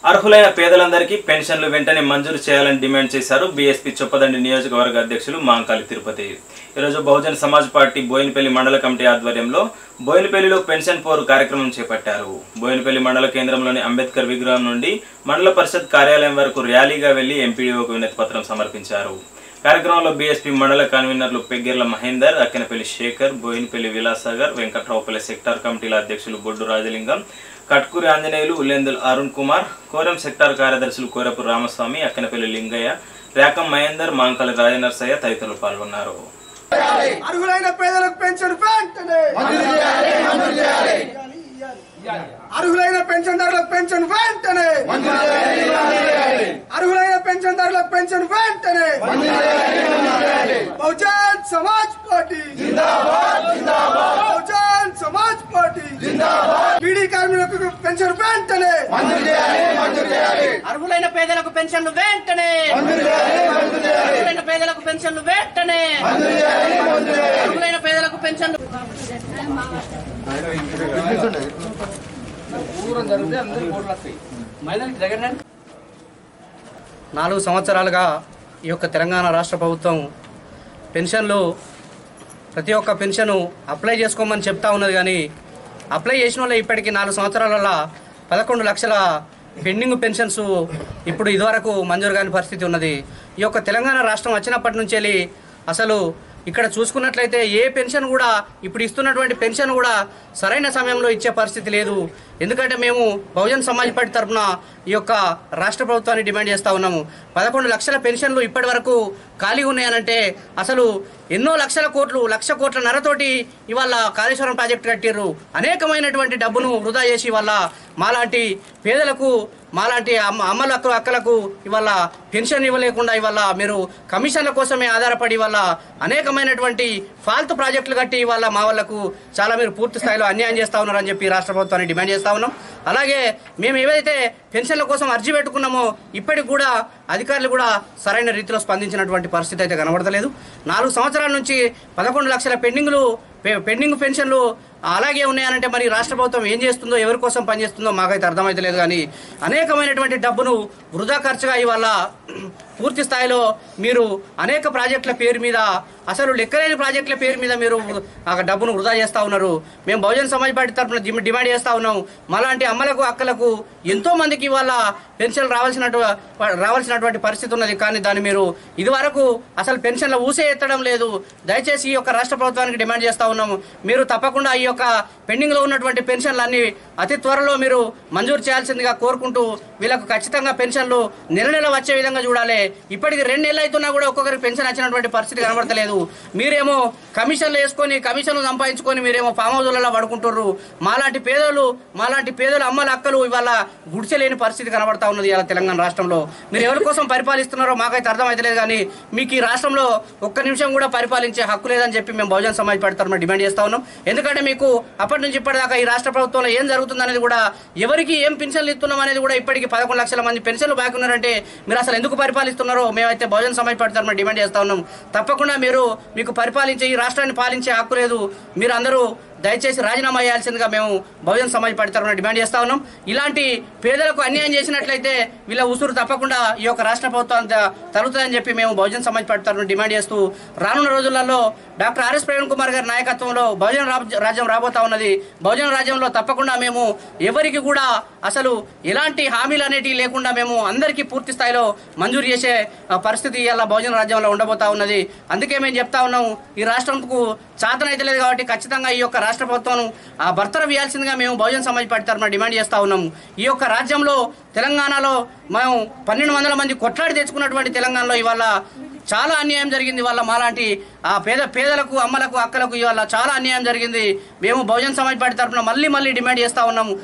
అర్హులైన పేదలందరికీ పెన్షన్లు వెంటనే మంజూరు చేయాలని డిమాండ్ చేశారు బీఎస్పీ చొప్పదండి నియోజకవర్గ అధ్యక్షులు మాంకాలి తిరుపతి ఈరోజు బహుజన్ సమాజ్ పార్టీ బోయినపల్లి మండల కమిటీ ఆధ్వర్యంలో బోయినపల్లిలో పెన్షన్ పోరు కార్యక్రమం చేపట్టారు బోయినపల్లి మండల కేంద్రంలోని అంబేద్కర్ విగ్రహం నుండి మండల పరిషత్ కార్యాలయం వరకు ర్యాలీగా వెళ్లి ఎంపీడీఓకు వినతి పత్రం సమర్పించారు కార్యక్రమంలో బీఎస్పీ మండల కన్వీనర్లు పెగ్గెర్ల మహేందర్ అక్కెనపల్లి శేఖర్ బోయినపల్లి విలాసాగర్ వెంకట్రావుపల్లి సెక్టార్ కమిటీల అధ్యక్షులు బొడ్డు రాజలింగం కట్కూరి ఆంజనేయులు ఉల్లేందుల్ అరుణ్ కుమార్ కోరం సెక్టార్ కార్యదర్శులు కోరపు రామస్వామి అక్కెనపల్లి లింగయ్య రేకం మహేందర్ మాంకలి రాజనర్సయ్య తదితరులు పాల్గొన్నారు అర్హులైన పేదలకు పెన్షన్ వెంటనే అర్హులైన పెన్షన్దారులకు పెన్షన్ వెంటనే అర్హులైన పెన్షన్దారులకు పెన్షన్ వెంటనే బహుజన్ సమాజ్ పార్టీ బహుజన్ సమాజ్ పార్టీ బీడీ కార్మికులకు పెన్షన్ వెంటనే అర్హులైన పేదలకు పెన్షన్లు వెంటనే అర్హులైన పేదలకు పెన్షన్లు వెంటనే అర్హులైన పేదలకు పెన్షన్లు నాలుగు సంవత్సరాలుగా ఈ యొక్క తెలంగాణ రాష్ట్ర ప్రభుత్వం పెన్షన్లు ప్రతి ఒక్క పెన్షను అప్లై చేసుకోమని చెప్తా ఉన్నది కానీ అప్లై చేసిన వాళ్ళు ఇప్పటికి నాలుగు సంవత్సరాల పదకొండు లక్షల పెండింగ్ పెన్షన్స్ ఇప్పుడు ఇదివరకు మంజూరు కాని పరిస్థితి ఉన్నది ఈ యొక్క తెలంగాణ రాష్ట్రం వచ్చినప్పటి నుంచి వెళ్ళి అసలు ఇక్కడ చూసుకున్నట్లయితే ఏ పెన్షన్ కూడా ఇప్పుడు ఇస్తున్నటువంటి పెన్షన్ కూడా సరైన సమయంలో ఇచ్చే పరిస్థితి లేదు ఎందుకంటే మేము బహుజన్ సమాజ్ పార్టీ తరఫున ఈ యొక్క రాష్ట్ర ప్రభుత్వాన్ని డిమాండ్ చేస్తా ఉన్నాము పదకొండు లక్షల పెన్షన్లు ఇప్పటి వరకు ఖాళీగా ఉన్నాయనంటే అసలు ఎన్నో లక్షల కోట్లు లక్ష కోట్ల నరతోటి ఇవాళ కాళేశ్వరం ప్రాజెక్టు కట్టిర్రు అనేకమైనటువంటి డబ్బును వృధా చేసి ఇవాళ మాలాంటి పేదలకు మాలాంటి అమ్మ అమ్మలకు అక్కలకు ఇవాళ పెన్షన్ ఇవ్వలేకుండా ఇవాళ మీరు కమిషన్ల కోసమే ఆధారపడి ఇవాళ అనేకమైనటువంటి ఫాల్తు ప్రాజెక్టులు కట్టి ఇవాళ మా వాళ్ళకు చాలా మీరు పూర్తి స్థాయిలో అన్యాయం చేస్తా ఉన్నారని చెప్పి రాష్ట్ర ప్రభుత్వాన్ని డిమాండ్ చేస్తా ఉన్నాం అలాగే మేము ఏవైతే పెన్షన్ల కోసం అర్జీ పెట్టుకున్నామో ఇప్పటికి కూడా అధికారులు కూడా సరైన రీతిలో స్పందించినటువంటి పరిస్థితి అయితే కనబడతలేదు నాలుగు సంవత్సరాల నుంచి పదకొండు లక్షల పెండింగ్లు పె- పెండింగ్ పెన్షన్లు అలాగే ఉన్నాయనంటే మరి రాష్ట్ర ప్రభుత్వం ఏం చేస్తుందో ఎవరి కోసం పనిచేస్తుందో మాకైతే అర్థమైతే లేదు కానీ అనేకమైనటువంటి డబ్బును వృధా ఖర్చుగా ఇవాళ పూర్తి స్థాయిలో మీరు అనేక ప్రాజెక్టుల పేరు మీద అసలు లెక్కలేని ప్రాజెక్టుల పేరు మీద మీరు ఆ డబ్బును వృధా చేస్తా ఉన్నారు మేము బహుజన్ సమాజ్ పార్టీ తరఫున డిమ- డిమాండ్ చేస్తా ఉన్నాం మాలాంటి అమ్మలకు అక్కలకు ఎంతో మందికి ఇవాళ పెన్షన్ రావాల్సినటు రావాల్సినటువంటి పరిస్థితి ఉన్నది కానీ దాన్ని మీరు ఇదివరకు అసలు పెన్షన్ల ఊసే ఎత్తడం లేదు దయచేసి ఈ యొక్క రాష్ట్ర ప్రభుత్వానికి డిమాండ్ చేస్తా ఉన్నాము మీరు తప్పకుండా ఈ యొక్క పెండింగ్ లో ఉన్నటువంటి పెన్షన్లన్నీ అతి త్వరలో మీరు మంజూరు చేయాల్సిందిగా కోరుకుంటూ వీళ్ళకు ఖచ్చితంగా పెన్షన్లు నెల నెల వచ్చే విధంగా చూడాలి ఇప్పటికి రెండు నెలలు అవుతున్నా కూడా ఒక్కొక్కరికి పెన్షన్ వచ్చినటువంటి పరిస్థితి కనబడతలేదు మీరేమో కమిషన్లు వేసుకొని కమిషన్లు సంపాదించుకొని మీరేమో ఫామ్ హౌజులలో పడుకుంటుర్రు మాలాంటి పేదలు మాలాంటి పేదలు అమ్మల అక్కలు ఇవాళ గుడిచెలేని పరిస్థితి కనబడతా ఉన్నది ఇలా తెలంగాణ రాష్ట్రంలో మీరు ఎవరి కోసం పరిపాలిస్తున్నారో మాకైతే అర్థమైతలేదు కానీ మీకు ఈ రాష్ట్రంలో ఒక్క నిమిషం కూడా పరిపాలించే హక్కు లేదని చెప్పి మేము బహుజన్ సమాజ్ పార్టీ తరఫున డిమాండ్ చేస్తా ఉన్నాం ఎందుకంటే మీకు అప్పటి నుంచి ఇప్పటిదాకా ఈ రాష్ట్ర ప్రభుత్వంలో ఏం జరుగుతుంది అనేది కూడా ఎవరికి ఏం పెన్షన్లు ఇస్తున్నాం అనేది కూడా ఇప్పటికి పదకొండు లక్షల మంది పెన్షన్లు బాకీ ఉన్నారంటే మీరు అసలు ఎందుకు పరిపాలిస్తున్నారో మేమైతే బహుజన్ సమాజ్ పార్టీ తరఫున డిమాండ్ చేస్తా ఉన్నాం తప్పకుండా మీరు మీకు పరిపాలించే ఈ రాష్ట్రాన్ని పాలించే హక్కు లేదు మీరు అందరూ దయచేసి రాజీనామా చేయాల్సిందిగా మేము బహుజన్ సమాజ్ పార్టీ తరఫున డిమాండ్ చేస్తా ఉన్నాం ఇలాంటి పేదలకు అన్యాయం చేసినట్లయితే వీళ్ళ ఉసురు తప్పకుండా ఈ యొక్క రాష్ట్ర ప్రభుత్వం త- తరుగుతుందని చెప్పి మేము బహుజన్ సమాజ్ పార్టీ తరఫున డిమాండ్ చేస్తూ రానున్న రోజులలో డాక్టర్ ఆర్ఎస్ ప్రవీణ్ కుమార్ గారి నాయకత్వంలో బహుజన రాజ్- రాజ్యం రాబోతా ఉన్నది బహుజన రాజ్యంలో తప్పకుండా మేము ఎవరికి కూడా అసలు ఎలాంటి హామీలు అనేటివి లేకుండా మేము అందరికీ పూర్తి స్థాయిలో మంజూరు చేసే ఆ, పరిస్థితి ఇలా బహుజన రాజ్యంలో ఉండబోతా ఉన్నది అందుకే మేము చెప్తా ఉన్నాం ఈ రాష్ట్రంకు చాతనైతే లేదు కాబట్టి ఖచ్చితంగా ఈ యొక్క రాష్ట్ర ప్రభుత్వం ఆ భర్తర వేయాల్సిందిగా మేము బహుజన సమాజ్ పార్టీ తరఫున డిమాండ్ చేస్తా ఉన్నాం ఈ యొక్క రాజ్యంలో తెలంగాణలో మేము పన్నెండు వందల మంది కొట్లాడి తెచ్చుకున్నటువంటి తెలంగాణలో ఇవాళ చాలా అన్యాయం జరిగింది వాళ్ళ మాలాంటి ఆ పేద పేదలకు అమ్మలకు అక్కలకు ఇవాళ చాలా అన్యాయం జరిగింది మేము బహుజన్ సమాజ్ పార్టీ తరఫున మళ్ళీ మళ్ళీ డిమాండ్ చేస్తా ఉన్నాము